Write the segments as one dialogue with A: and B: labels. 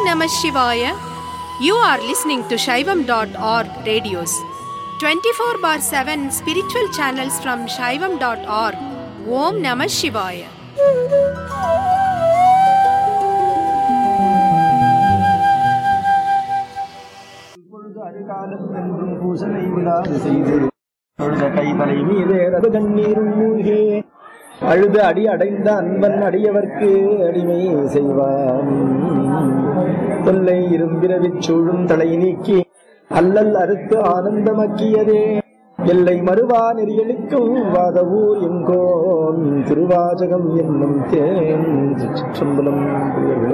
A: Namah Shivaya. You are listening to Shaivam.org radios. 24 bar 7 spiritual channels from Shaivam.org. Om Namah Shivaya.
B: இப்பொழுது அருகாலம் என்றும் பூசனை விடாது செய்து தொழுத கைதலை மீதே ரது கண்ணீரும் மூழ்கே அழுத அடி அடைந்த அன்பன் அடியவர்க்கு அடிமை செய்வான் தொல்லை இரும்பிரவிச் சூழும் தலை நீக்கி அல்லல் அறுத்து ஆனந்தமாக்கியதே எல்லை மறுவா நெறியளிக்கும் வாதவூர் எங்கோன் திருவாசகம் என்னும் தேன் சிற்றம்பலம் பெரியவர்களே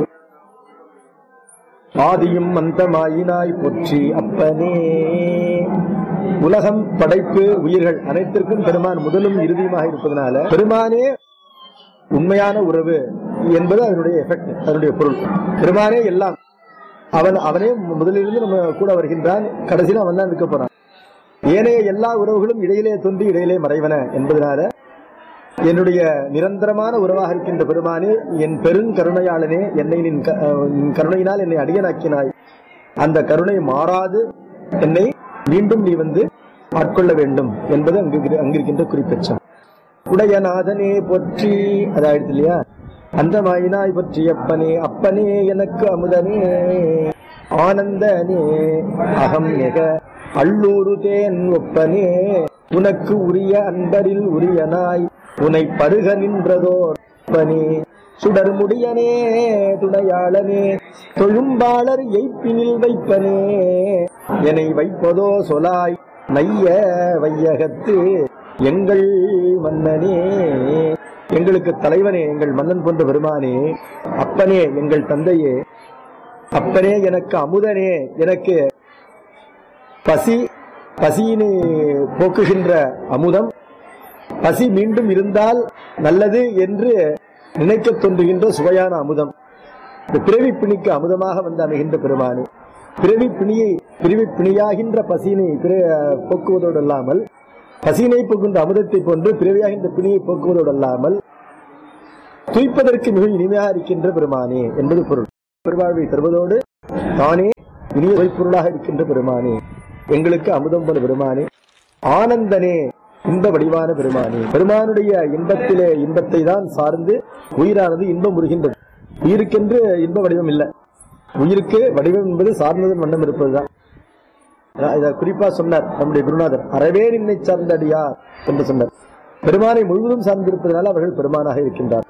B: ஆதியும் அந்தமாயினாய் போற்றி அப்பனே உலகம் படைப்பு உயிர்கள் அனைத்திற்கும் பெருமான் முதலும் இறுதியுமாக இருப்பதனால பெருமானே உண்மையான உறவு என்பது அதனுடைய எஃபெக்ட் அதனுடைய பொருள் பெருமானே எல்லாம் அவன் அவனே முதலிலிருந்து நம்ம கூட வருகின்றான் கடைசியில் அவன் தான் இருக்க போறான் ஏனைய எல்லா உறவுகளும் இடையிலே தோன்றி இடையிலே மறைவன என்பதனால என்னுடைய நிரந்தரமான உறவாக இருக்கின்ற பெருமானே என் பெருங்கருணையாளனே என்னை நின் க- அஹ் நின் கருணையினால் என்னை அடியனாக்கினாய் அந்த கருணை மாறாது என்னை மீண்டும் நீ வந்து ஆட்கொள்ள வேண்டும் என்பது அங்கு இரு- அங்கிருக்கின்ற குறிப்பெச்சம் உடையநாதனே போற்றி அதாயிடுச்சு இல்லையா அந்த மாயினாய் பற்றி அப்பனே அப்பனே எனக்கு அமுதனே ஆனந்தனே அகம் நெக அள்ளூரு தேன் ஒப்பனே உனக்கு உரிய அன்பரில் உரியனாய் உனை பருக நின்றதோர் அப்பனே சுடர் முடியனே துணையாளனே தொழும்பாளர் எய்ப்பினில் வைப்பனே என்னை வைப்பதோ சொலாய் நைய வையகத்து எங்கள் மன்னனே எங்களுக்கு தலைவனே எங்கள் மன்னன் போன்ற பெருமானே அப்பனே எங்கள் தந்தையே அப்பனே எனக்கு அமுதனே எனக்கு பசி பசியினை போக்குகின்ற அமுதம் பசி மீண்டும் இருந்தால் நல்லது என்று நினைக்கத் தோன்றுகின்ற சுவையான அமுதம் இந்த பிறவி பிணிக்கு அமுதமாக வந்து அமைகின்ற பெருமானே பிறவி பிணியை பிறவி பிணியாகின்ற பசியினை பிற- போக்குவதோடு அல்லாமல் பசியினை போக்குகின்ற அமுதத்தை போன்று பிறவியாகின்ற பிணியை போக்குவதோடு அல்லாமல் துய்ப்பதற்கு மிக இனிமையாக இருக்கின்ற பெருமானே என்பது பொருள் பெருவாழ்வை தருவதோடு தானே இனிய பொருளாக இருக்கின்ற பெருமானே எங்களுக்கு அமுதம் போல பெருமானே ஆனந்தனே இன்ப வடிவான பெருமானே பெருமானுடைய இன்பத்திலே இன்பத்தை தான் சார்ந்து உயிரானது இன்பம் உருகின்றது உயிருக்கென்று இன்ப வடிவம் இல்லை உயிருக்கு வடிவம் என்பது சார்ந்ததன் வண்ணம் இருப்பதுதான் இத குறிப்பா சொன்னார் நம்முடைய குருநாதர் அறவே நின்னை சார்ந்தடியார் என்று சொன்னார் பெருமானை முழுவதும் சார்ந்திருப்பதனால அவர்கள் பெருமானாக இருக்கின்றார்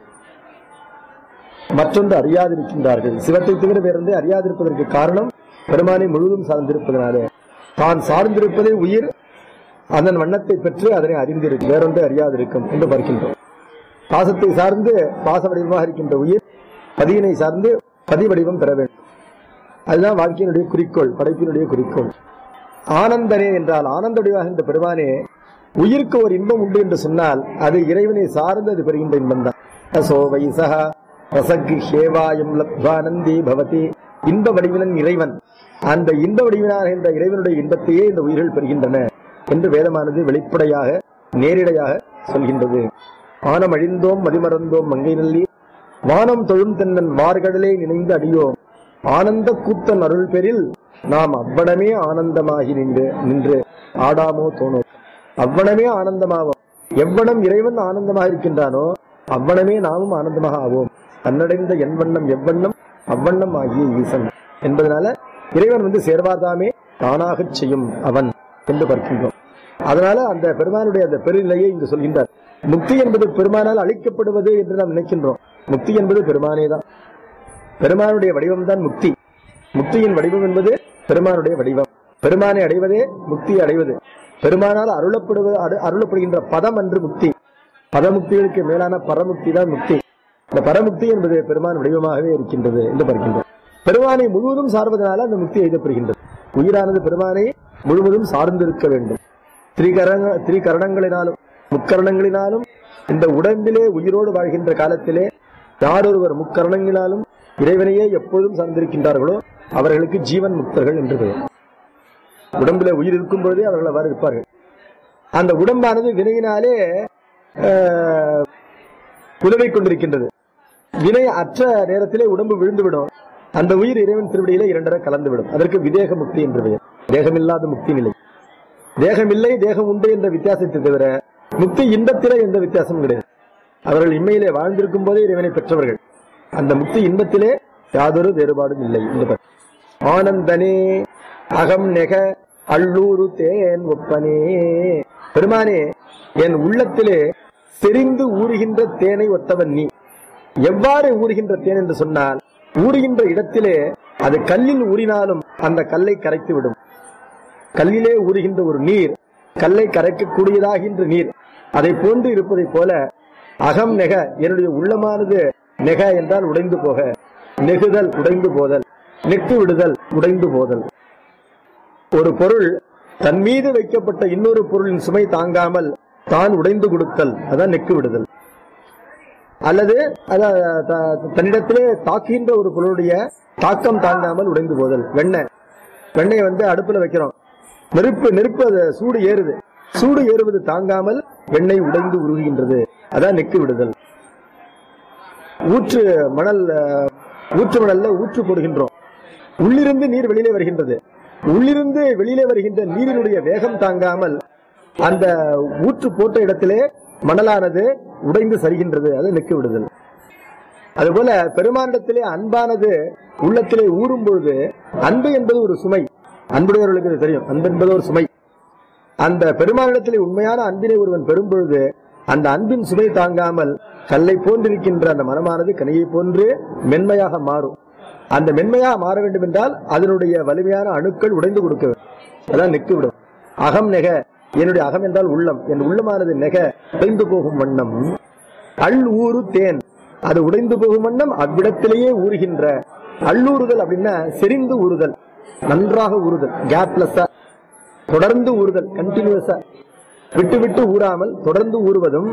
B: மற்றொன்று அறியாதிருக்கின்றார்கள் சிவத்தை தவிர வேறொன்றை அறியாதிருப்பதற்கு காரணம் பெருமானை முழுவதும் சார்ந்திருப்பதனாலே தான் சார்ந்திருப்பதே உயிர் அதன் வண்ணத்தை பெற்று அதனை அறிந்திருக்கும் வேறொன்றை அறியாதிருக்கும் என்று பார்க்கின்றோம் பாசத்தை சார்ந்து பாச வடிவமாக இருக்கின்ற உயிர் பதியினை சார்ந்து பதி வடிவம் பெற வேண்டும் அதுதான் வாழ்க்கையினுடைய குறிக்கோள் படைப்பினுடைய குறிக்கோள் ஆனந்தனே என்றால் ஆனந்த வடிவாகின்ற பெருமானே உயிருக்கு ஒரு இன்பம் உண்டு என்று சொன்னால் அது இறைவனை சார்ந்து அது பெறுகின்ற இன்பம் தான் அசோ வைசக ரசக்கு ஹேவாயம் லப்வானந்தி பவதி இன்ப வடிவினன் இறைவன் அந்த இன்ப வடிவினாக இந்த இறைவனுடைய இன்பத்தையே இந்த உயிர்கள் பெறுகின்றன என்று வேதமானது வெளிப்படையாக நேரிடையாக சொல்கின்றது ஆனம் அழிந்தோம் மதிமறந்தோம் மங்கை நல்லி வானம் தொழும் தென்னன் வார்கடலே நினைந்து அடியோம் ஆனந்த கூத்தன் அருள் பெறில் நாம் அவ்வளமே ஆனந்தமாகி நின்று நின்று ஆடாமோ தோணோ அவ்வளமே ஆனந்தமாவோம் எவ்வளம் இறைவன் ஆனந்தமாக இருக்கின்றானோ அவ்வளமே நாமும் ஆனந்தமாக ஆவோம் தன்னடைந்த என் வண்ணம் எவ்வண்ணம் அவ்வண்ணம் ஆகிய ஈசன் என்பதனால இறைவன் வந்து சேர்வாதாமே தானாகச் செய்யும் அவன் என்று பார்க்கின்றோம் அதனால அந்த பெருமானுடைய அந்த பெருநிலையை இங்கு சொல்கின்றார் முக்தி என்பது பெருமானால் அளிக்கப்படுவது என்று நாம் நினைக்கின்றோம் முக்தி என்பது பெருமானே தான் பெருமானுடைய வடிவம் தான் முக்தி முக்தியின் வடிவம் என்பது பெருமானுடைய வடிவம் பெருமானை அடைவதே முக்தியை அடைவது பெருமானால் அருளப்படுவது அரு- அருளப்படுகின்ற பதம் அன்று முக்தி பதமுக்திகளுக்கு மேலான பரமுக்தி தான் முக்தி இந்த பரமுக்தி என்பது பெருமான் வடிவமாகவே இருக்கின்றது என்று பார்க்கின்றோம் பெருமானை முழுவதும் சார்வதனால அந்த முக்தி எழுதப்படுகின்றது உயிரானது பெருமானை முழுவதும் சார்ந்திருக்க வேண்டும் திரிகரண திரிகரணங்களினாலும் முக்கரணங்களினாலும் இந்த உடம்பிலே உயிரோடு வாழ்கின்ற காலத்திலே யாரொருவர் முக்கரணங்களினாலும் இறைவனையே எப்பொழுதும் சார்ந்திருக்கின்றார்களோ அவர்களுக்கு ஜீவன் முக்தர்கள் என்று பெயர் உடம்பிலே உயிர் இருக்கும் பொழுதே அவர்கள் அவ்வாறு இருப்பார்கள் அந்த உடம்பானது வினையினாலே ஆஹ், உதவிக் கொண்டிருக்கின்றது வினை அற்ற நேரத்திலே உடம்பு விழுந்துவிடும் அந்த உயிர் இறைவன் திருவடியில இரண்டரை கலந்துவிடும் அதற்கு விதேக முக்தி என்று பெயர் தேகமில்லாத முக்தி நிலை தேகமில்லை தேகம் உண்டு என்ற வித்தியாசத்தை தவிர முக்தி இன்பத்திலே எந்த வித்தியாசமும் கிடையாது அவர்கள் இம்மையிலே வாழ்ந்திருக்கும் போதே இறைவனை பெற்றவர்கள் அந்த முக்தி இன்பத்திலே யாதொரு வேறுபாடும் இல்லை இந்த ப- ஆனந்தனே அகம் நெக அள்ளூரு தேன் ஒப்பனே பெருமானே என் உள்ளத்திலே செறிந்து ஊறுகின்ற தேனை ஒத்தவன் நீ எவ்வாறு ஊறுகின்ற தேன் என்று சொன்னால் ஊறுகின்ற இடத்திலே அது கல்லில் ஊறினாலும் அந்த கல்லை கரைத்து விடும் கல்லிலே ஊறுகின்ற ஒரு நீர் கல்லை கரைக்கக்கூடியதாகின்ற நீர் அதை போன்று இருப்பதைப் போல அகம் நெக என்னுடைய உள்ளமானது நெக என்றால் உடைந்து போக நெகுதல் உடைந்து போதல் நெக்கு விடுதல் உடைந்து போதல் ஒரு பொருள் தன் மீது வைக்கப்பட்ட இன்னொரு பொருளின் சுமை தாங்காமல் தான் உடைந்து கொடுத்தல் அதான் நெக்கு விடுதல் அல்லது அத- த- தன்னிடத்திலே தாக்குகின்ற ஒரு பொருளுடைய தாக்கம் தாங்காமல் உடைந்து போதல் வெண்ணெய் வெண்ணெயை வந்து அடுப்புல வைக்கிறோம் நெருப்பு நெருப்பு அது சூடு ஏறுது சூடு ஏறுவது தாங்காமல் வெண்ணெய் உடைந்து உருகுகின்றது அதான் நெக்கு விடுதல் ஊற்று மணல் அஹ், ஊற்று மணல்ல ஊற்று போடுகின்றோம் உள்ளிருந்து நீர் வெளியிலே வருகின்றது உள்ளிருந்து வெளியிலே வருகின்ற நீரினுடைய வேகம் தாங்காமல் அந்த ஊற்று போட்ட இடத்திலே மணலானது உடைந்து சரிகின்றது அது நெக்கு விடுதல் அதுபோல பெருமானிடத்திலே அன்பானது உள்ளத்திலே ஊறும் பொழுது அன்பு என்பது ஒரு சுமை அன்புடையவர்களுக்கு இது தெரியும் அன்பு என்பது ஒரு சுமை அந்த பெருமானிடத்திலே உண்மையான அன்பினை ஒருவன் பெறும் பொழுது அந்த அன்பின் சுமை தாங்காமல் கல்லை போன்றிருக்கின்ற அந்த மனமானது கனியை போன்று மென்மையாக மாறும் அந்த மென்மையாக மாற வேண்டும் என்றால் அதனுடைய வலிமையான அணுக்கள் உடைந்து கொடுக்க வேண்டும் அதான் நெக்கு விடும் அகம் நெக என்னுடைய அகம் என்றால் உள்ளம் என் உள்ளமானது நெக உடைந்து போகும் வண்ணம் அள் ஊறு தேன் அது உடைந்து போகும் வண்ணம் அவ்விடத்திலேயே ஊறுகின்ற அள்ளூறுதல் அப்படின்னா செறிந்து ஊறுதல் நன்றாக ஊறுதல் கேப்லெஸ்ஸா தொடர்ந்து ஊறுதல் கண்டினியூஸா விட்டு விட்டு ஊறாமல் தொடர்ந்து ஊறுவதும்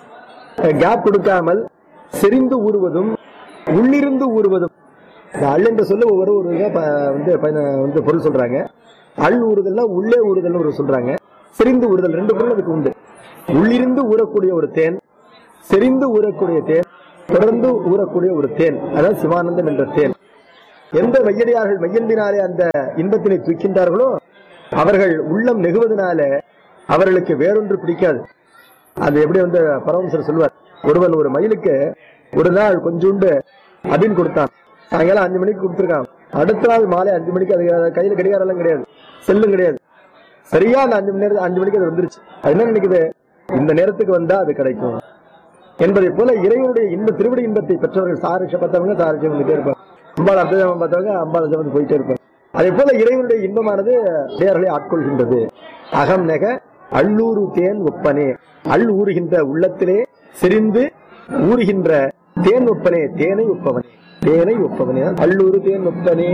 B: கேப் கொடுக்காமல் செறிந்து ஊறுவதும் உள்ளிருந்து ஊறுவதும் இந்த அள் என்ற சொல்ல ஒவ்வொரு ஒரு இதா ப- வந்து பயன- வந்து பொருள் சொல்றாங்க அள் ஊறுதல்னா உள்ளே ஊறுதல்னு ஒரு சொல்றாங்க செறிந்து ஊறுதல் ரெண்டு பொருள் அதுக்கு உண்டு உள்ளிருந்து ஊறக்கூடிய ஒரு தேன் செறிந்து ஊறக்கூடிய தேன் தொடர்ந்து ஊறக்கூடிய ஒரு தேன் அதான் சிவானந்தம் என்ற தேன் எந்த மையடியார்கள் மையந்தினாலே அந்த இன்பத்தினை தூக்கின்றார்களோ அவர்கள் உள்ளம் நெகுவதனால அவர்களுக்கு வேறொன்று பிடிக்காது அது எப்படி வந்து பரமசர் சொல்வார் ஒருவன் ஒரு மயிலுக்கு ஒரு நாள் கொஞ்சோண்டு அபின் கொடுத்தான் சாயங்காலம் அஞ்சு மணிக்கு கொடுத்துருக்கான் அடுத்த நாள் மாலை அஞ்சு மணிக்கு அது அது கையில கடிகாரம் எல்லாம் கிடையாது செல்லும் கிடையாது சரியா அந்த அஞ்சு மணி நேரம் அஞ்சு மணிக்கு அது வந்துருச்சு அது என்ன நினைக்குது இந்த நேரத்துக்கு வந்தா அது கிடைக்கும் என்பதை போல இறைவனுடைய இன்ப திருவிடை இன்பத்தை பெற்றவர்கள் சாரிஷ பார்த்தவங்க சாரிஷ வந்துட்டே இருப்பாங்க அம்பாள் அர்த்தஜபம் பார்த்தவங்க அம்பாள் அர்த்தஜபம் போயிட்டே இருப்பாங்க அதே போல இறைவனுடைய இன்பமானது தேர்களை ஆட்கொள்கின்றது அகம் நெக அள்ளூரு தேன் ஒப்பனே அள் ஊறுகின்ற உள்ளத்திலே செறிந்து ஊறுகின்ற தேன் ஒப்பனே தேனை ஒப்பவனே தேனை ஒப்பவனே அள்ளூரு தேன் ஒப்பனே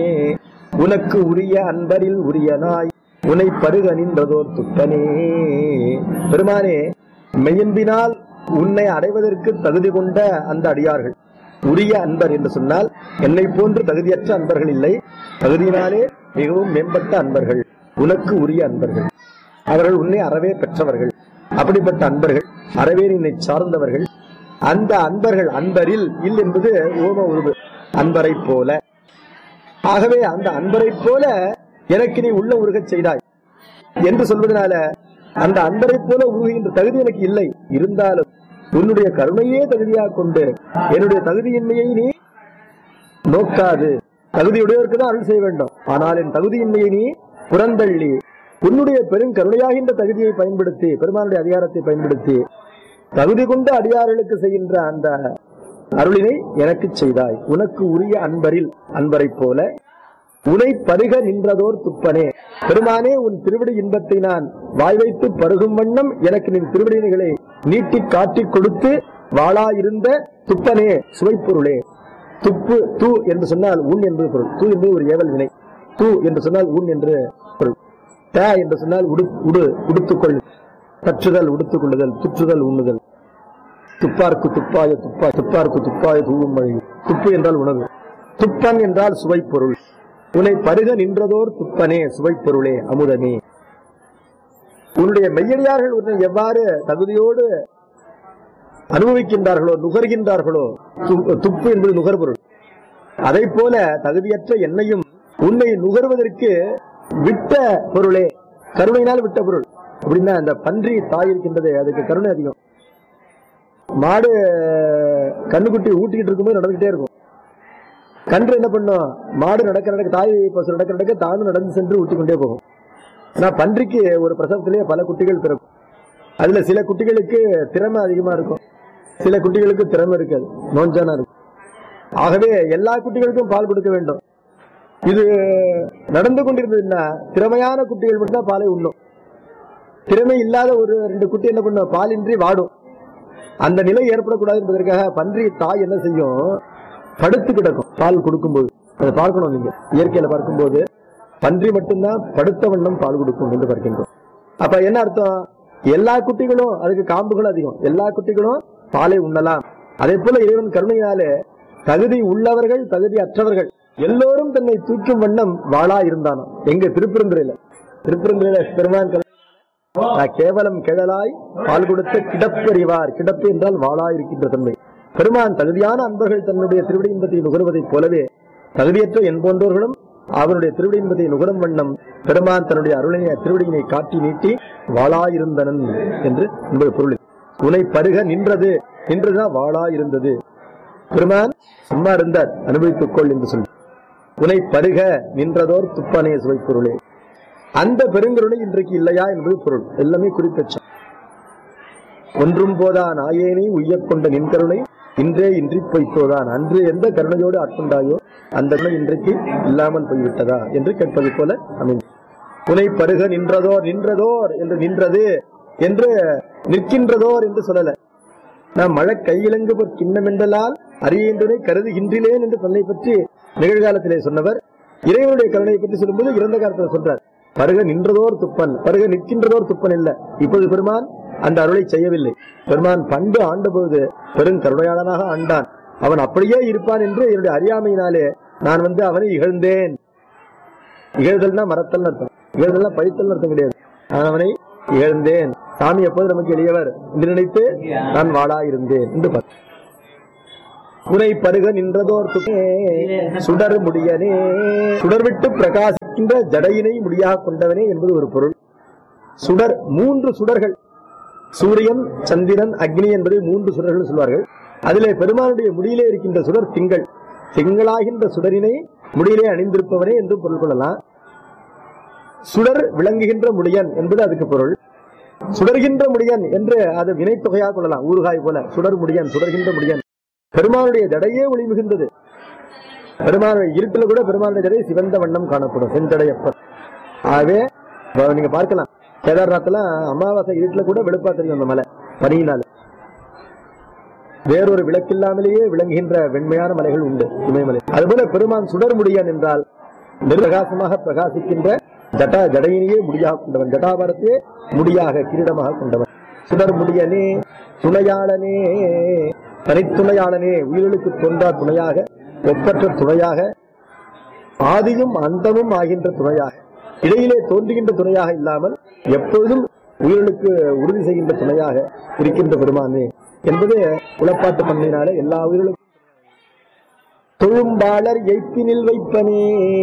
B: உனக்கு உரிய அன்பரில் உரிய நாய் உனை பருக நின்றதோர் துப்பனே பெருமானே மெய்யன்பினால் உன்னை அடைவதற்கு தகுதி கொண்ட அந்த அடியார்கள் உரிய அன்பர் என்று சொன்னால் என்னை போன்று தகுதியற்ற அன்பர்கள் இல்லை தகுதியினாலே மிகவும் மேம்பட்ட அன்பர்கள் உனக்கு உரிய அன்பர்கள் அவர்கள் உன்னை அறவே பெற்றவர்கள் அப்படிப்பட்ட அன்பர்கள் அறவே நின்னை சார்ந்தவர்கள் அந்த அன்பர்கள் அன்பரில் இல் என்பது ஓம உருவு அன்பரை போல ஆகவே அந்த அன்பரை போல எனக்கு நீ உள்ள உருகச் செய்தாய் என்று சொல்வதனால அந்த அன்பரை போல உருகுகின்ற தகுதி எனக்கு இல்லை இருந்தாலும் உன்னுடைய கருணையே தகுதியாக கொண்டு என்னுடைய தகுதியின்மையை நீ நோக்காது தகுதியுடையவருக்கு தான் அருள் செய்ய வேண்டும் ஆனால் என் தகுதியின்மையை நீ புறந்தள்ளி உன்னுடைய பெருங்கருணையாகின்ற தகுதியை பயன்படுத்தி பெருமானுடைய அதிகாரத்தை பயன்படுத்தி தகுதி கொண்ட அடியார்களுக்கு செய்கின்ற அந்த அருளினை எனக்கு செய்தாய் உனக்கு உரிய அன்பரில் அன்பரைப் போல உனை பருக நின்றதோர் துப்பனே பெருமானே உன் திருவிடி இன்பத்தை நான் வாய் வைத்து பருகும் வண்ணம் எனக்கு நின் திருவிடிகளை நீட்டி காட்டிக் கொடுத்து வாளாயிருந்த துப்பனே சுவைப்பொருளே துப்பு தூ என்று சொன்னால் உன் என்பது பொருள் தூ என்பது ஒரு ஏவல் வினை தூ என்று சொன்னால் உன் என்று பொருள் த என்று சொன்னால் உடு உடு உடுத்துக்கொள் தற்றுதல் உடுத்துக் கொள்ளுதல் துற்றுதல் உண்ணுதல் துப்பார்க்கு துப்பாய துப்பா துப்பார்க்கு துப்பாய தூவும் மழை துப்பு என்றால் உணவு துப்பன் என்றால் சுவைப்பொருள் உன்னை பருக நின்றதோர் துப்பனே சுவைப்பொருளே அமுதமே உன்னுடைய மெய்யடியார்கள் உன்னை எவ்வாறு தகுதியோடு அனுபவிக்கின்றார்களோ நுகர்கின்றார்களோ து- துப்பு என்பது நுகர்பொருள் அதை போல தகுதியற்ற என்னையும் உன்னை நுகர்வதற்கு விட்ட பொருளே கருணையினால் விட்ட பொருள் அப்படின்னா அந்த பன்றி தாய் இருக்கின்றது அதுக்கு கருணை அதிகம் மாடு கண்ணுக்குட்டி ஊட்டிக்கிட்டு இருக்கும்போது நடந்துகிட்டே இருக்கும் கன்று என்ன பண்ணும் மாடு நடக்க நடக்க தாய் பசு நடக்க நடக்க தானும் நடந்து சென்று ஊட்டி கொண்டே போகும் ஆனா பன்றிக்கு ஒரு பிரசவத்திலேயே பல குட்டிகள் பிறக்கும் அதுல சில குட்டிகளுக்கு திறமை அதிகமா இருக்கும் சில குட்டிகளுக்கு திறமை இருக்காது நோஞ்சானா இருக்கும் ஆகவே எல்லா குட்டிகளுக்கும் பால் கொடுக்க வேண்டும் இது நடந்து கொண்டிருந்ததுன்னா திறமையான குட்டிகள் மட்டும்தான் பாலை உண்ணும் திறமை இல்லாத ஒரு ரெண்டு குட்டி என்ன பண்ணும் பாலின்றி வாடும் அந்த நிலை ஏற்படக்கூடாது என்பதற்காக பன்றி தாய் என்ன செய்யும் படுத்து கிடக்கும் பால் கொடுக்கும்போது அதை பார்க்கணும் நீங்க இயற்கையில பார்க்கும்போது பன்றி மட்டும்தான் படுத்த வண்ணம் பால் கொடுக்கும் என்று பார்க்கின்றோம் அப்ப என்ன அர்த்தம் எல்லா குட்டிகளும் அதுக்கு காம்புகள் அதிகம் எல்லா குட்டிகளும் பாலை உண்ணலாம் அதே போல இறைவன் கருணையினாலே தகுதி உள்ளவர்கள் தகுதி அற்றவர்கள் எல்லோரும் தன்னை தூக்கும் வண்ணம் வாளா இருந்தானோ எங்க திருப்பெருந்துறையில திருப்பெருந்துறையில பெருமான் கருணை நான் கேவலம் கிழலாய் பால் கொடுத்த கிடப்பறிவார் கிடப்பு என்றால் வாளாய் இருக்கின்ற தன்மை பெருமான் தகுதியான அன்பர்கள் தன்னுடைய திருவிடை இன்பத்தை நுகர்வதைப் போலவே தகுதியற்ற என் போன்றவர்களும் அவருடைய திருவிடை இன்பத்தை நுகரும் வண்ணம் பெருமான் தன்னுடைய அருளினை திருவிடையினை காட்டி நீட்டி வாளாயிருந்தனன் என்று என்பது பொருள் உனை பருக நின்றது நின்றதுதான் வாளாயிருந்தது பெருமான் சும்மா இருந்தார் அனுபவித்துக் கொள் என்று சொல்லி உனை பருக நின்றதோர் துப்பனே சுவை பொருளே அந்த பெருங்கருணை இன்றைக்கு இல்லையா என்பது பொருள் எல்லாமே குறிப்பெச்சம் ஒன்றும் போதா நாயேனை உய்யக் கொண்ட நின் கருணை இன்றே இன்றி போய்த்தோதான் அன்று எந்த கருணையோடு ஆட்கொண்டாயோ அந்த கருணை இன்றைக்கு இல்லாமல் போய்விட்டதா என்று கேட்பது போல அமைந்து உனை பருக நின்றதோர் நின்றதோர் என்று நின்றது என்று நிற்கின்றதோர் என்று சொல்லல நான் மழை கையிலங்கு பொற் கிண்ணமென்றலால் அறியேன்றனை கருதுகின்றேன் என்று தன்னை பற்றி நிகழ்காலத்திலே சொன்னவர் இறைவனுடைய கருணையை பற்றி சொல்லும்போது இறந்த காலத்தில் சொல்றார் பருக நின்றதோர் துப்பன் பருக நிற்கின்றதோர் துப்பன் இல்ல இப்போது பெருமான் அந்த அருளை செய்யவில்லை பெருமான் பண்டு ஆண்ட பொழுது பெரும் கருணையாளனாக ஆண்டான் அவன் அப்படியே இருப்பான் என்று என்னுடைய அறியாமையினாலே நான் வந்து அவனை இகழ்ந்தேன் இகழ்தல்னா மறத்தல் அர்த்தம் இகழ்தல்னா பழித்தல் அர்த்தம் கிடையாது நான் அவனை இகழ்ந்தேன் சாமி எப்போது நமக்கு எளியவர் என்று நினைத்து நான் வாழா இருந்தேன் என்று பார்த்து உரை பருக நின்றதோர் துக்கே சுடர் முடியனே சுடர் விட்டு பிரகாசிக்கின்ற ஜடையினை முடியாக கொண்டவனே என்பது ஒரு பொருள் சுடர் மூன்று சுடர்கள் சூரியன் சந்திரன் அக்னி என்பது மூன்று சுடர்கள் சொல்வார்கள் அதிலே பெருமானுடைய முடியிலே இருக்கின்ற சுடர் திங்கள் திங்களாகின்ற சுடரினை முடியிலே அணிந்திருப்பவனே என்று பொருள் கொள்ளலாம் சுடர் விளங்குகின்ற முடியன் என்பது அதுக்கு பொருள் சுடர்கின்ற முடியன் என்று அது வினைத்தொகையாக கொள்ளலாம் ஊறுகாய் போல சுடர் முடியன் சுடர்கின்ற முடியன் பெருமானுடைய ஜடையே ஒளி மிகுந்தது பெருமானுடைய இருட்டுல கூட பெருமானுடைய ஜடை சிவந்த வண்ணம் காணப்படும் செஞ்சடையப்பர் ஆகவே இப்ப நீங்க பார்க்கலாம் கேதார்நாத்ல அமாவாசை இருட்டுல கூட வெளுப்பா தெரியும் அந்த மலை பனியினால வேறொரு விளக்கில்லாமலேயே விளங்குகின்ற வெண்மையான மலைகள் உண்டு இமயமலை அதுபோல பெருமான் சுடர் முடியான் என்றால் நிர்பிரகாசமாக பிரகாசிக்கின்ற ஜட்டா ஜடையினையே முடியாக கொண்டவன் ஜட்டாபாரத்தையே முடியாக கிரீடமாக கொண்டவன் சுடர் முடியனே துணையாளனே தனித்துணையாளனே உயிர்களுக்கு தோன்றா துணையாக ஒப்பற்ற துணையாக ஆதியும் அந்தமும் ஆகின்ற துணையாக இடையிலே தோன்றுகின்ற துணையாக இல்லாமல் எப்பொழுதும் உயிர்களுக்கு உறுதி செய்கின்ற துணையாக இருக்கின்ற பெருமானே என்பது உளப்பாட்டு பண்ணினாலே எல்லா உயிர்களுக்கும் தொழும்பாளர் எய்ப்பினில் வைப்பனே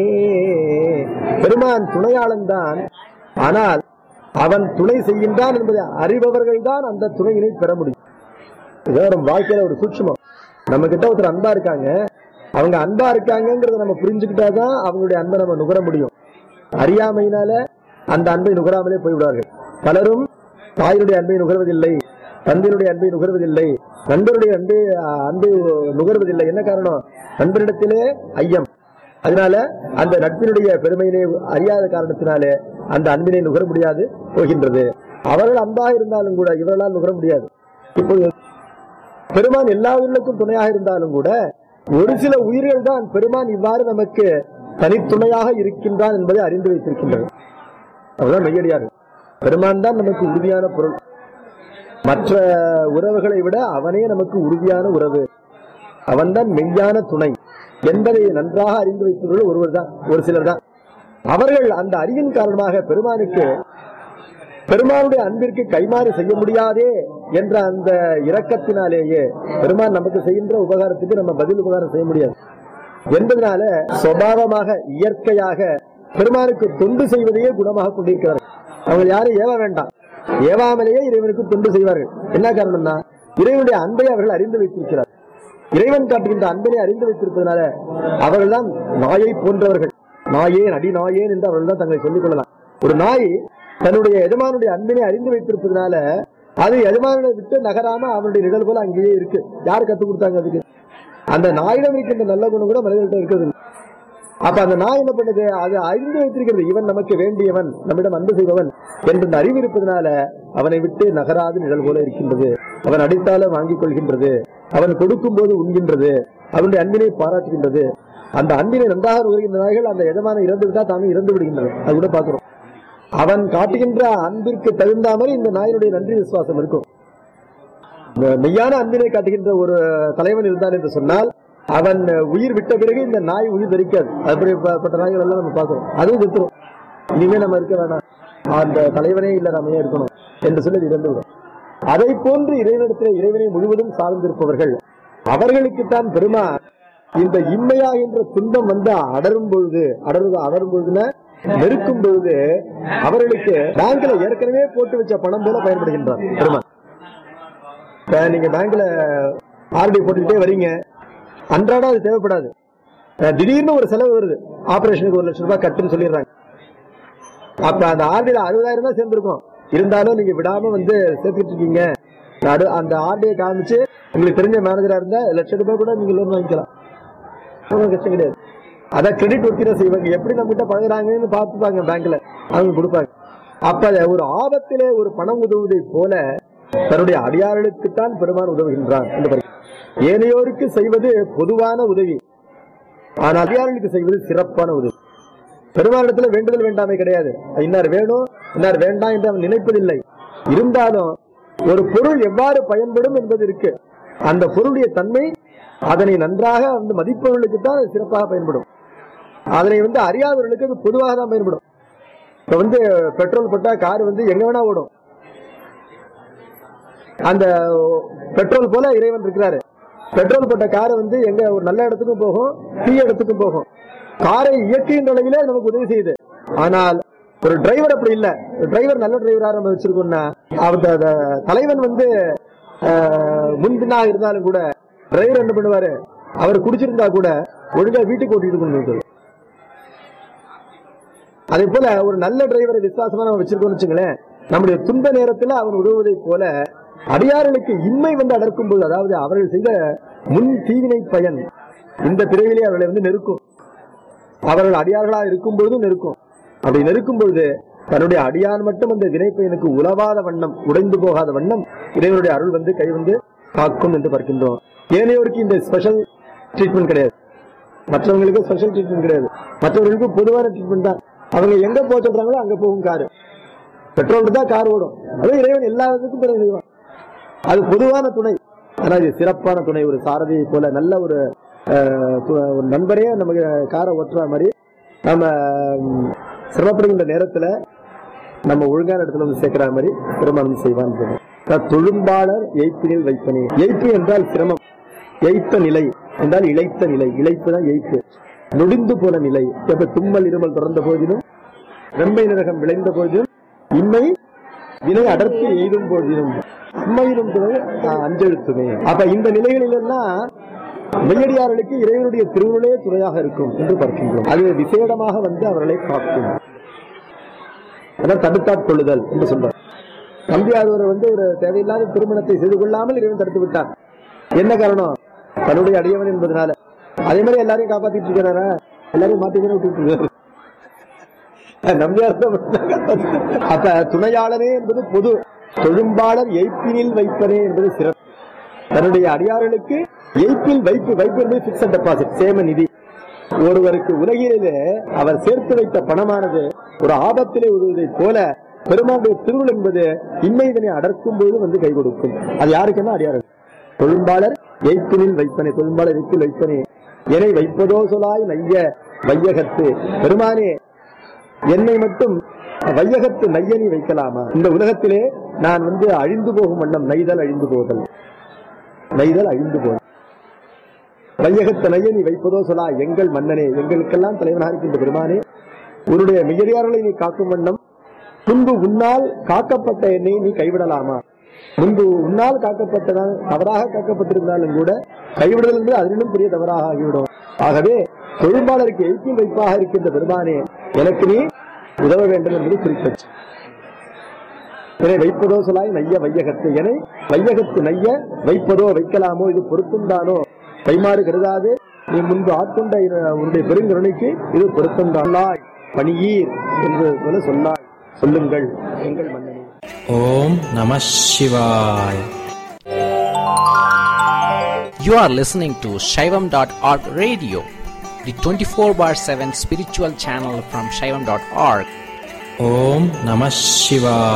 B: பெருமான் துணையாளன் தான் ஆனால் அவன் துணை செய்கின்றான் என்பதை அறிபவர்கள் தான் அந்த துணையினை பெற முடியும் இதான் நம்ம வாழ்க்கையில ஒரு சூட்சமம் நம்ம கிட்ட ஒருத்தர் அன்பா இருக்காங்க அவங்க அன்பா இருக்காங்கிறத நம்ம புரிஞ்சுக்கிட்டாதான் அவங்களுடைய அன்பை நம்ம நுகர முடியும் அறியாமையினால அந்த அன்பை நுகராமலே போய்விடுவார்கள் பலரும் தாயினுடைய அன்பை நுகர்வதில்லை தந்தையினுடைய அன்பை நுகர்வதில்லை நண்பருடைய அன்பை அன்பை நுகர்வதில்லை என்ன காரணம் நண்பரிடத்திலே ஐயம் அதனால அந்த நட்பினுடைய பெருமையினை அறியாத காரணத்தினாலே அந்த அன்பினை நுகர முடியாது போகின்றது அவர்கள் அன்பாக இருந்தாலும் கூட இவர்களால் நுகர முடியாது இப்போ பெருமான் எல்லா உயிர்களுக்கும் துணையாக இருந்தாலும் கூட ஒரு சில உயிர்கள் தான் பெருமான் இவ்வாறு நமக்கு தனித்துணையாக இருக்கின்றான் என்பதை அறிந்து வைத்திருக்கின்றது அதுதான் மெய்யடியார் பெருமான் தான் நமக்கு உறுதியான பொருள் மற்ற உறவுகளை விட அவனே நமக்கு உறுதியான உறவு அவன்தான் மெய்யான துணை என்பதை நன்றாக அறிந்து வைத்தவர்கள் ஒருவர் தான் ஒரு சிலர் தான் அவர்கள் அந்த அறிவின் காரணமாக பெருமானுக்கு பெருமானுடைய அன்பிற்கு கைமாறு செய்ய முடியாதே என்ற அந்த இரக்கத்தினாலேயே பெருமான் நமக்கு செய்கின்ற உபகாரத்துக்கு நம்ம பதில் உபகாரம் செய்ய முடியாது என்பதனால சுபாவமாக இயற்கையாக பெருமானுக்கு தொண்டு செய்வதையே குணமாக கொண்டிருக்கிறார்கள் அவங்க யாரும் ஏவ வேண்டாம் ஏவாமலேயே இறைவனுக்கு தொண்டு செய்வார்கள் என்ன காரணம்னா இறைவனுடைய அன்பை அவர்கள் அறிந்து வைத்திருக்கிறார் இறைவன் காட்டுகின்ற அன்பனை அறிந்து வைத்திருப்பதனால அவர்கள்தான் நாயை போன்றவர்கள் நாயேன் அடி நாயேன் என்று அவர்கள் தான் தங்களை சொல்லிக் கொள்ளலாம் ஒரு நாய் தன்னுடைய எஜமானுடைய அன்பினை அறிந்து வைத்திருப்பதனால அது எஜமானனை விட்டு நகராம அவனுடைய நிழல் போல அங்கேயே இருக்கு யார் கத்துக் கொடுத்தாங்க அதுக்கு அந்த நாயிடம் இருக்கின்ற நல்ல குணம் கூட மனிதர்கிட்ட இருக்கிறது இல்லை. அப்ப அந்த நாய் என்ன பண்ணுது அது அறிந்து வைத்திருக்கிறது இவன் நமக்கு வேண்டியவன் நம்மிடம் அன்பு செய்பவன் என்ற அந்த அறிவு இருப்பதனால அவனை விட்டு நகராது நிழல் போல இருக்கின்றது அவன் அடித்தாலும் வாங்கிக் கொள்கின்றது அவன் கொடுக்கும் போது உண்கின்றது அவனுடைய அன்பினை பாராட்டுகின்றது அந்த அன்பினை நன்றாக நுகர்கின்ற நாய்கள் அந்த எஜமான இறந்து விட்டா தானும் இறந்து விடுகின்றன அது கூட பாக்குறோம் அவன் காட்டுகின்ற அன்பிற்கு தகுந்த மாதிரி இந்த நாயினுடைய நன்றி விசுவாசம் இருக்கும் இந்த மெய்யான அன்பினை காட்டுகின்ற ஒரு தலைவன் இருந்தான் என்று சொன்னால் அவன் உயிர் விட்ட பிறகு இந்த நாய் உயிர் தரிக்காது அப்படிப்பட்ட நாய்கள் எல்லாம் நம்ம பார்க்கிறோம் அதுவும் வித்துரும் இனிமே நம்ம இருக்க வேணாம் அந்த தலைவனே இல்ல நம்ம ஏன் இருக்கணும் என்று சொல்லி அது இறந்து விடும் அதை போன்று இறைவனிடத்தில் இறைவனை முழுவதும் சார்ந்திருப்பவர்கள் அவர்களுக்குத்தான் பெருமா இந்த இம்மையா என்ற துன்பம் வந்து அடரும் பொழுது அடருது அடரும் பொழுதுன நெருக்கும் பொழுது அவர்களுக்கு பேங்க்ல ஏற்கனவே போட்டு வச்ச பணம் போல பயன்படுகின்றார் பெருமான் இப்ப நீங்க பேங்க்ல ஆர்டி போட்டுக்கிட்டே வரீங்க அன்றாடம் அது தேவைப்படாது அஹ் திடீர்னு ஒரு செலவு வருது ஆபரேஷனுக்கு ஒரு லட்சம் ரூபாய் கட்டுன்னு சொல்லிடுறாங்க அப்ப அந்த ஆர்டில அறுபதாயிரம் தான் சேர்ந்திருக்கும் இருந்தாலும் நீங்க விடாம வந்து சேர்த்துட்டு இருக்கீங்க நடு- அந்த ஆர்டியை காமிச்சு உங்களுக்கு தெரிஞ்ச மேனேஜரா இருந்தா லட்சம் ரூபாய் கூட நீங்க லோன் வாங்கிக்கலாம் ஒண்ணும் கஷ்டம் கிடையாது அத கிரெடிட் ஒத்திர செய்வாங்க எப்படி நம்ம கிட்ட பழகுறாங்கன்னு பார்த்துப்பாங்க பேங்க்ல அவங்க கொடுப்பாங்க அப்ப அது ஒரு ஆபத்திலே ஒரு பணம் உதவுவதை போல தன்னுடைய அடியார்களுக்குத்தான் பெருமான் உதவுகின்றான் என்று பாருங்க. ஏனையோருக்கு செய்வது பொதுவான உதவி ஆனால் அடியார்களுக்கு செய்வது சிறப்பான உதவி பெருமானிடத்துல வேண்டுதல் வேண்டாமை கிடையாது இன்னார் வேணும் இன்னார் வேண்டாம் என்று அவன் நினைப்பதில்லை இருந்தாலும் ஒரு பொருள் எவ்வாறு பயன்படும் என்பது இருக்கு அந்த பொருளுடைய தன்மை அதனை நன்றாக வந்து மதிப்பவர்களுக்கு தான் அது சிறப்பாக பயன்படும் அதனை வந்து அறியாதவர்களுக்கு அது பொதுவாக தான் பயன்படும் இப்ப வந்து பெட்ரோல் போட்டா கார் வந்து எங்க வேணா ஓடும் அந்த பெட்ரோல் போல இறைவன் இருக்கிறாரு பெட்ரோல் போட்ட காரை வந்து எங்க ஒரு நல்ல இடத்துக்கும் போகும் தீய இடத்துக்கும் போகும் காரை இயக்குகின்ற அளவிலே அது நமக்கு உதவி செய்யுது ஆனால் ஒரு டிரைவர் அப்படி இல்ல டிரைவர் நல்ல டிரைவரா நம்ம வச்சிருக்கோம்னா அவர் அந்த தலைவன் வந்து ஆஹ், முன்பின்னா இருந்தாலும் கூட டிரைவர் என்ன பண்ணுவாரு அவர் குடிச்சிருந்தா கூட ஒழுங்கா வீட்டுக்கு ஓட்டிட்டு கொண்டு அதே போல ஒரு நல்ல டிரைவரை விசுவாசமா நம்ம வச்சிருக்கோம்னு வச்சுங்களேன் நம்முடைய துன்ப நேரத்துல அவன் உதவுவதை போல அடியார்களுக்கு இன்மை வந்து அடர்க்கும் போது அதாவது அவர்கள் செய்த முன் தீவினை பயன் இந்த பிறவிலே அவர்களை வந்து நெருக்கும் அவர்கள் அடியார்களா இருக்கும் பொழுதும் நெருக்கும் அப்படி நெருக்கும் பொழுது தன்னுடைய அடியான் மட்டும் அந்த வினை பயனுக்கு உலவாத வண்ணம் உடைந்து போகாத வண்ணம் இறைவனுடைய அருள் வந்து கை வந்து காக்கும் என்று பார்க்கின்றோம் ஏனையோருக்கு இந்த ஸ்பெஷல் ட்ரீட்மெண்ட் கிடையாது மற்றவங்களுக்கு ஸ்பெஷல் ட்ரீட்மெண்ட் கிடையாது மற்றவர்களுக்கு பொதுவான ட்ரீட்மெண்ட் தான் அவங்க எங்க போக சொல்றாங்களோ அங்க போகும் காரு பெட்ரோல் தான் கார் ஓடும் அது இறைவன் எல்லாத்துக்கும் துணை செய்வான் அது பொதுவான துணை ஆனா இது சிறப்பான துணை ஒரு சாரதியை போல நல்ல ஒரு அஹ், து- ஒரு நண்பரே நமக்கு காரை ஓட்டுற மாதிரி நம்ம ம், சிரமப்படுகின்ற நேரத்துல நம்ம ஒழுங்கான இடத்துல வந்து சேர்க்கிற மாதிரி பெருமானம் செய்வான் தொழும்பாளர் எய்ப்பினில் வைப்பனே எய்ப்பு என்றால் சிரமம் எய்த்த நிலை என்றால் இழைத்த நிலை இழைப்பு தான் எய்ப்பு நொடிந்து போன நிலை எப்ப தும்மல் இருமல் தொடர்ந்த போதிலும் வெம்பை நிறகம் விளைந்த போதிலும் இன்மை வினை அடர்த்தி எய்தும் போதிலும் உண்மையிலும் துணை ஆஹ், அஞ்செழுத்துமே அப்ப இந்த நிலைகளில் எல்லாம் மெய்யடியார்களுக்கு இறைவனுடைய திருவுருளே துணையாக இருக்கும் என்று பார்க்கின்றோம் அது விசேடமாக வந்து அவர்களை காக்கும் அதான் தடுத்தாட்கொள்ளுதல் என்று சொல்றார் நம்பியாதவர் வந்து ஒரு தேவையில்லாத திருமணத்தை செய்து கொள்ளாமல் இறைவன் தடுத்து விட்டார் என்ன காரணம் தன்னுடைய அடியவன் என்பதனால அதே மாதிரி எல்லாரையும் காப்பாத்திட்டு இருக்கிறாரா எல்லாரையும் மாத்தி விட்டுட்டு இருக்காரு நம்பியார் தான் காப்பாத்திட்டு- அப்ப துணையாளரே என்பது பொது தொழும்பாளர் எய்ப்பினில் வைப்பனே என்பது சிறப்பு தன்னுடைய அடியார்களுக்கு எய்ப்பில் வைப்பு வைப்பு என்பது பிக்சட் டெபாசிட் சேம நிதி ஒருவருக்கு உலகிலே அவர் சேர்த்து வைத்த பணமானது ஒரு ஆபத்திலே உதவுவதைப் போல பெருமாளுடைய திருவுள் என்பது இன்மை இதனை அடர்க்கும் போது வந்து கை கொடுக்கும் அது யாருக்குன்னா அடியார்கள் தொழும்பாளர் எய்ப்பினில் வைப்பனே தொழும்பாளர் எய்ப்பில் வைப்பனே என்னை வைப்பதோ சொலாய் நைய வையகத்து பெருமானே என்னை மட்டும் வையகத்து நையனி வைக்கலாமா இந்த உலகத்திலே நான் வந்து அழிந்து போகும் வண்ணம் நெய்தல் அழிந்து போதல் நெய்தல் அழிந்து போதல் வையகத்தனைய நீ வைப்பதோ சொல்லா எங்கள் மன்னனே எங்களுக்கெல்லாம் தலைவனாக இருக்கின்ற பெருமானே உன்னுடைய மிகறியார்களை நீ காக்கும் வண்ணம் முன்பு உன்னால் காக்கப்பட்ட என்னை நீ கைவிடலாமா முன்பு உன்னால் காக்கப்பட்டதான் தவறாக காக்கப்பட்டிருந்தாலும் கூட கைவிடுதல் என்பது அதனிலும் பெரிய தவறாக ஆகிவிடும் ஆகவே தொழில்பாளருக்கு எழுப்பில் வைப்பாக இருக்கின்ற பெருமானே எனக்கு நீ உதவ வேண்டும் என்பது குறிப்பிட்டு இதனை வைப்பதோ சொல்லாய் நைய வையகத்து என வையகத்து நைய வைப்பதோ வைக்கலாமோ இது பொருத்துந்தானோ கைமாறு கருதாது நீ முன்பு ஆட்கொண்ட இரு- உன்னுடைய பெருங்கருணைக்கு இது பொருத்தந்தாய் பணியீர் என்று போல சொன்னாய் சொல்லுங்கள் எங்கள் மன்னனே
C: ஓம் நம சிவாய் You are listening to Shaivam.org radio, the 24 bar 7 spiritual channel from Shaivam.org. Om Namah Shivaya.